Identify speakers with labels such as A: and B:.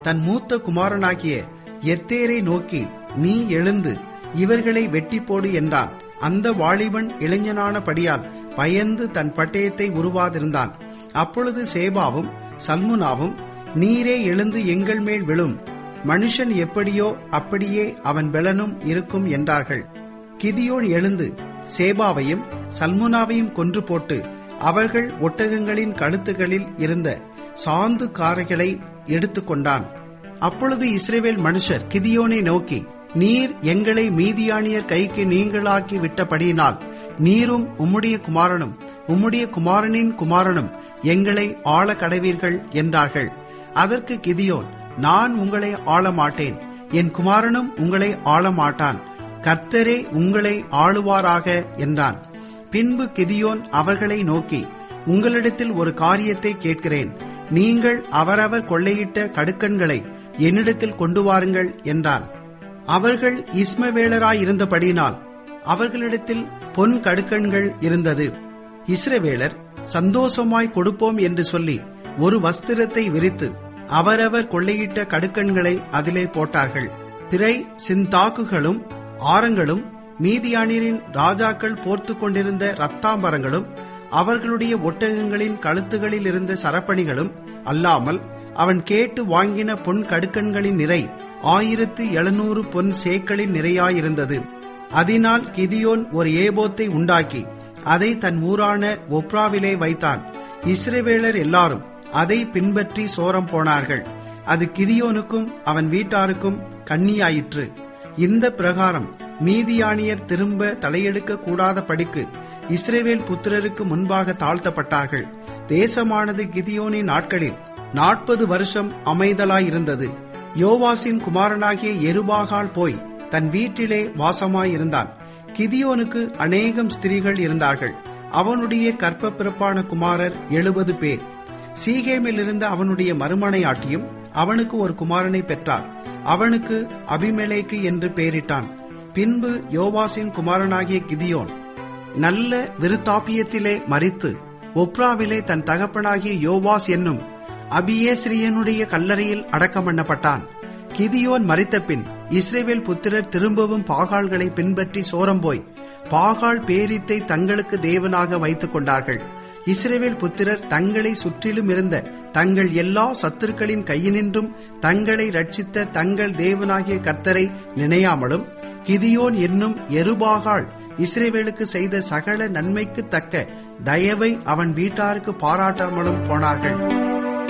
A: தன் மூத்த குமாரனாகிய எத்தேரை நோக்கி நீ எழுந்து இவர்களை வெட்டி போடு என்றான் அந்த வாலிபன் இளைஞனானபடியால் பயந்து தன் பட்டயத்தை உருவாதிருந்தான் அப்பொழுது சேபாவும் சல்முனாவும் நீரே எழுந்து எங்கள் மேல் விழும் மனுஷன் எப்படியோ அப்படியே அவன் பெலனும் இருக்கும் என்றார்கள் கிதியோன் எழுந்து சேபாவையும் சல்முனாவையும் கொன்று போட்டு அவர்கள் ஒட்டகங்களின் கழுத்துகளில் இருந்த சாந்து காரைகளை எடுத்துக்கொண்டான் அப்பொழுது இஸ்ரேவேல் மனுஷர் கிதியோனை நோக்கி நீர் எங்களை மீதியானியர் கைக்கு நீங்களாக்கி விட்டபடியினால் நீரும் உம்முடைய குமாரனும் உம்முடைய குமாரனின் குமாரனும் எங்களை ஆள கடவீர்கள் என்றார்கள் அதற்கு கிதியோன் நான் உங்களை ஆள மாட்டேன் என் குமாரனும் உங்களை ஆள மாட்டான் கர்த்தரே உங்களை ஆளுவாராக என்றான் பின்பு கிதியோன் அவர்களை நோக்கி உங்களிடத்தில் ஒரு காரியத்தை கேட்கிறேன் நீங்கள் அவரவர் கொள்ளையிட்ட கடுக்கன்களை என்னிடத்தில் கொண்டு வாருங்கள் என்றான் அவர்கள் இஸ்மவேலராயிருந்தபடியினால் அவர்களிடத்தில் பொன் கடுக்கன்கள் இருந்தது இஸ்ரவேலர் சந்தோஷமாய் கொடுப்போம் என்று சொல்லி ஒரு வஸ்திரத்தை விரித்து அவரவர் கொள்ளையிட்ட கடுக்கன்களை அதிலே போட்டார்கள் பிறை சிந்தாக்குகளும் ஆரங்களும் மீதியானியரின் ராஜாக்கள் போர்த்து கொண்டிருந்த ரத்தாம்பரங்களும் அவர்களுடைய ஒட்டகங்களின் கழுத்துகளில் இருந்த சரப்பணிகளும் அல்லாமல் அவன் கேட்டு வாங்கின பொன் கடுக்கன்களின் நிறை ஆயிரத்து எழுநூறு பொன் சேக்களின் நிறையாயிருந்தது அதனால் கிதியோன் ஒரு ஏபோத்தை உண்டாக்கி அதை தன் ஊரான ஒப்ராவிலே வைத்தான் இஸ்ரவேலர் எல்லாரும் அதை பின்பற்றி சோரம் போனார்கள் அது கிதியோனுக்கும் அவன் வீட்டாருக்கும் கண்ணியாயிற்று இந்த பிரகாரம் மீதியானியர் திரும்ப தலையெடுக்க கூடாத படிக்கு இஸ்ரேவேல் புத்திரருக்கு முன்பாக தாழ்த்தப்பட்டார்கள் தேசமானது கிதியோனின் நாட்களில் நாற்பது வருஷம் அமைதலாயிருந்தது யோவாசின் குமாரனாகிய எருபாகால் போய் தன் வீட்டிலே வாசமாயிருந்தான் கிதியோனுக்கு அநேகம் ஸ்திரீகள் இருந்தார்கள் அவனுடைய கற்ப பிறப்பான குமாரர் எழுபது பேர் சீகேமில் இருந்த அவனுடைய மறுமனையாட்டியும் அவனுக்கு ஒரு குமாரனை பெற்றாள் அவனுக்கு அபிமெலேக்கு என்று பெயரிட்டான் பின்பு யோவாசின் குமாரனாகிய கிதியோன் நல்ல விருத்தாப்பியத்திலே மறித்து ஒப்ராவிலே தன் தகப்பனாகிய யோவாஸ் என்னும் அபியேஸ்ரியனுடைய கல்லறையில் அடக்கம் பண்ணப்பட்டான் கிதியோன் மறித்தபின் இஸ்ரேவேல் புத்திரர் திரும்பவும் பாகால்களை பின்பற்றி சோரம் போய் பாகால் பேரித்தை தங்களுக்கு தேவனாக வைத்துக் கொண்டார்கள் இஸ்ரேவேல் புத்திரர் தங்களை சுற்றிலும் இருந்த தங்கள் எல்லா சத்துருக்களின் கையினின்றும் தங்களை ரட்சித்த தங்கள் தேவனாகிய கர்த்தரை நினையாமலும் கிதியோன் என்னும் எருபாகால் இஸ்ரேவேலுக்கு செய்த சகல நன்மைக்கு தக்க தயவை அவன் வீட்டாருக்கு பாராட்டாமலும் போனார்கள்